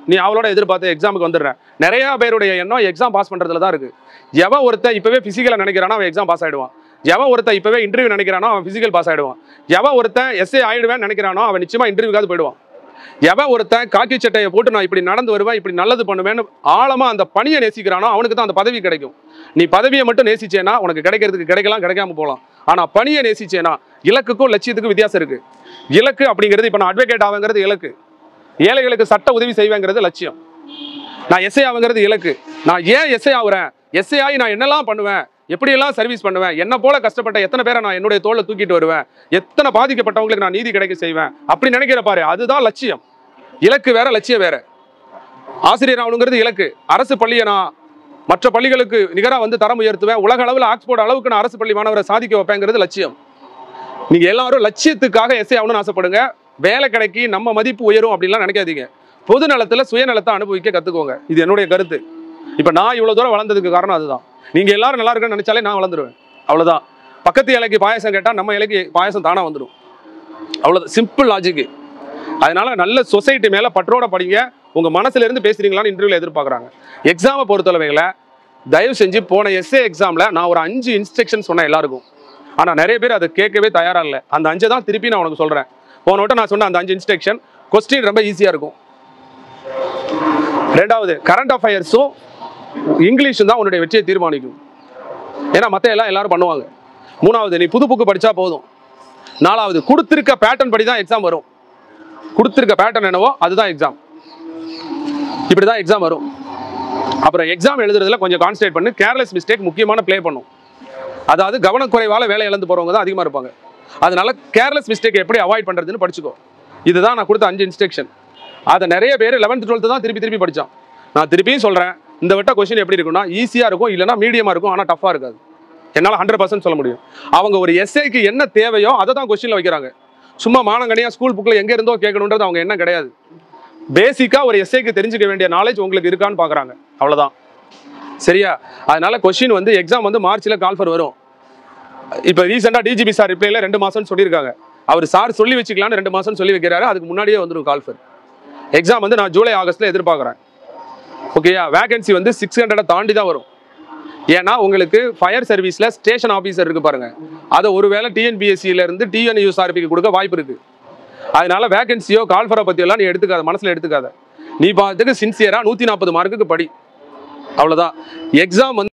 நீ அவளோட எதிர்பார்த்து எக்ஸாமுக்கு வந்துடுற நிறைய பேருடைய எண்ணம் எக்ஸாம் பாஸ் பண்றதுல தான் இருக்கு எவன் ஒருத்தன் இப்பவே பிசிக்கலை நினைக்கிறானோ அவன் எக்ஸாம் பாஸ் ஆயிடுவான் எவன் ஒருத்தன் இப்பவே இன்டர்வியூ நினைக்கிறானோ அவன் பிசிக்கல் பாஸ் ஆயிடுவான் எவன் ஒருத்தன் எஸ்ஏ ஆயிடுவேன்னு நினைக்கிறானோ அவன் நிச்சயமா இன்டர்வியூக்காவது போயிடுவான் எவன் ஒருத்தன் காக்கி சட்டையை போட்டு நான் இப்படி நடந்து வருவேன் இப்படி நல்லது பண்ணுவேன்னு ஆழமா அந்த பணியை நேசிக்கிறானோ அவனுக்கு தான் அந்த பதவி கிடைக்கும் நீ பதவியை மட்டும் நேசிச்சேனா உனக்கு கிடைக்கிறதுக்கு கிடைக்கலாம் கிடைக்காம போகலாம் ஆனா பணியை நேசிச்சேனா இலக்குக்கும் லட்சியத்துக்கும் வித்தியாசம் இருக்கு இலக்கு அப்படிங்கிறது இப்போ நான் அட்வொகேட் ஆவேங்கிறது இலக்கு ஏழைகளுக்கு சட்ட உதவி செய்வேங்கிறது லட்சியம் நான் எஸ்ஐ ஆகுங்கிறது இலக்கு நான் ஏன் எஸ்ஐ ஆகுறேன் எஸ்ஐ ஆகி நான் என்னெல்லாம் பண்ணுவேன் எப்படியெல்லாம் சர்வீஸ் பண்ணுவேன் என்ன போல கஷ்டப்பட்ட எத்தனை பேரை நான் என்னுடைய தோலை தூக்கிட்டு வருவேன் எத்தனை பாதிக்கப்பட்டவங்களுக்கு நான் நீதி கிடைக்க செய்வேன் அப்படி நினைக்கிற பாரு அதுதான் லட்சியம் இலக்கு வேற லட்சியம் வேற ஆசிரியர் ஆகணுங்கிறது இலக்கு அரசு பள்ளியை நான் மற்ற பள்ளிகளுக்கு நிகராக வந்து தரம் உயர்த்துவேன் உலக அளவில் ஆக்ஸ்போர்ட் அளவுக்கு நான் அரசு பள்ளி மாணவரை சாதிக்க வைப்பேங்கிறது லட்சியம் நீங்க எல்லாரும் லட்சியத்துக்காக எஸ்ஐ ஆகணும்னு ஆசைப்படுங்க வேலை கிடைக்கி நம்ம மதிப்பு உயரும் அப்படின்லாம் நினைக்காதீங்க பொது நலத்துல சுயநலத்தை அனுபவிக்க கத்துக்கோங்க இது என்னுடைய கருத்து இப்ப நான் இவ்வளவு தூரம் வளர்ந்ததுக்கு காரணம் அதுதான் நீங்க எல்லாரும் நல்லா இருக்குன்னு நினைச்சாலே நான் வளர்ந்துருவேன் அவ்வளவுதான் பக்கத்து இலைக்கு பாயசம் கேட்டா நம்ம இலைக்கு பாயசம் தானா வந்துடும் அவ்வளவுதான் சிம்பிள் லாஜிக் அதனால நல்ல சொசைட்டி மேல பற்றோட படிங்க உங்க மனசுல இருந்து பேசுறீங்களான்னு இன்டர்வியூல எதிர்பார்க்கறாங்க எக்ஸாமை பொறுத்தளவைகளை தயவு செஞ்சு போன எஸ்ஏ எக்ஸாம்ல நான் ஒரு அஞ்சு இன்ஸ்ட்ரக்ஷன் சொன்னேன் எல்லாருக்கும் ஆனா நிறைய பேர் அதை கேட்கவே தயாரா இல்லை அந்த அஞ்சை தான் திருப்பி நான் உனக்கு சொல்றேன் போன வட்டம் நான் சொன்ன அந்த அஞ்சு இன்ஸ்ட்ரக்ஷன் கொஸ்டின் ரொம்ப ஈஸியா இருக்கும் ரெண்டாவது கரண்ட் அஃபயர்ஸும் இங்கிலீஷும் தான் உன்னுடைய வெற்றியை தீர்மானிக்கும் ஏன்னா மற்ற எல்லாம் எல்லாரும் பண்ணுவாங்க மூணாவது நீ புது புக்கு படிச்சா போதும் நாலாவது கொடுத்திருக்க பேட்டர்ன் படி தான் எக்ஸாம் வரும் கொடுத்திருக்க பேட்டர்ன் என்னவோ அதுதான் எக்ஸாம் இப்படி தான் எக்ஸாம் வரும் அப்புறம் எக்ஸாம் எழுதுறதுல கொஞ்சம் கான்சன்ட்ரேட் பண்ணு கேர்லெஸ் மிஸ்டேக் முக்கியமான ப்ளே பண்ணும் அதாவது கவனக்குறைவால வேலை இழந்து போறவங்க தான் அதிகமாக இருப்பாங்க அதனால கேர்லெஸ் மிஸ்டேக் எப்படி அவாய்ட் பண்றதுன்னு படிச்சுக்கோ இதுதான் நான் கொடுத்த அஞ்சு இன்ஸ்ட்ரக்ஷன் அதை நிறைய பேர் லெவன்த் டுவெல்த்து தான் திருப்பி திருப்பி படிச்சான் நான் திருப்பியும் சொல்றேன் இந்த வட்ட கொஸ்டின் எப்படி இருக்கும்னா ஈஸியா இருக்கும் இல்லைன்னா மீடியமா இருக்கும் ஆனால் டஃபா இருக்காது என்னால் ஹண்ட்ரட் பர்சன்ட் சொல்ல முடியும் அவங்க ஒரு எஸ்ஐக்கு என்ன தேவையோ அதை தான் கொஸ்டின்ல வைக்கிறாங்க சும்மா மானங்கனியா ஸ்கூல் புக்கில் எங்க இருந்தோ கேட்கணுன்றது அவங்க என்ன கிடையாது பேசிக்கா ஒரு எஸ்ஐக்கு தெரிஞ்சுக்க வேண்டிய நாலேஜ் உங்களுக்கு இருக்கான்னு பார்க்கறாங்க அவ்வளவுதான் சரியா அதனால கொஸ்டின் வந்து எக்ஸாம் வந்து மார்ச்ல கால்ஃபர் வரும் இப்போ ரீசெண்டாக டிஜிபி சார் ரிப்ளைல ரெண்டு மாசம்னு சொல்லியிருக்காங்க அவர் சார் சொல்லி வச்சுக்கலாம்னு ரெண்டு மாசம் சொல்லி வைக்கிறாரு அதுக்கு முன்னாடியே வந்துடும் கால்ஃபர் எக்ஸாம் வந்து நான் ஜூலை ஆகஸ்ட்ல எதிர்பார்க்குறேன் ஓகேயா வேகன்சி வந்து சிக்ஸ் ஹண்ட்ரடை தாண்டி தான் வரும் ஏன்னா உங்களுக்கு ஃபயர் சர்வீஸ்ல ஸ்டேஷன் ஆஃபீஸர் இருக்கு பாருங்க அதை ஒருவேளை டிஎன்பிஎஸ்சியில இருந்து டிஎன்யூஎஸ்ஆர்பிக்கு கொடுக்க வாய்ப்பு இருக்கு அதனால வேகன்சியோ கால்ஃபரை பத்தியெல்லாம் நீ எடுத்துக்காத மனசுல எடுத்துக்காத நீ பார்த்துக்கு சின்சியரா நூத்தி நாற்பது மார்க்குக்கு படி அவ்வளவுதான் எக்ஸாம் வந்து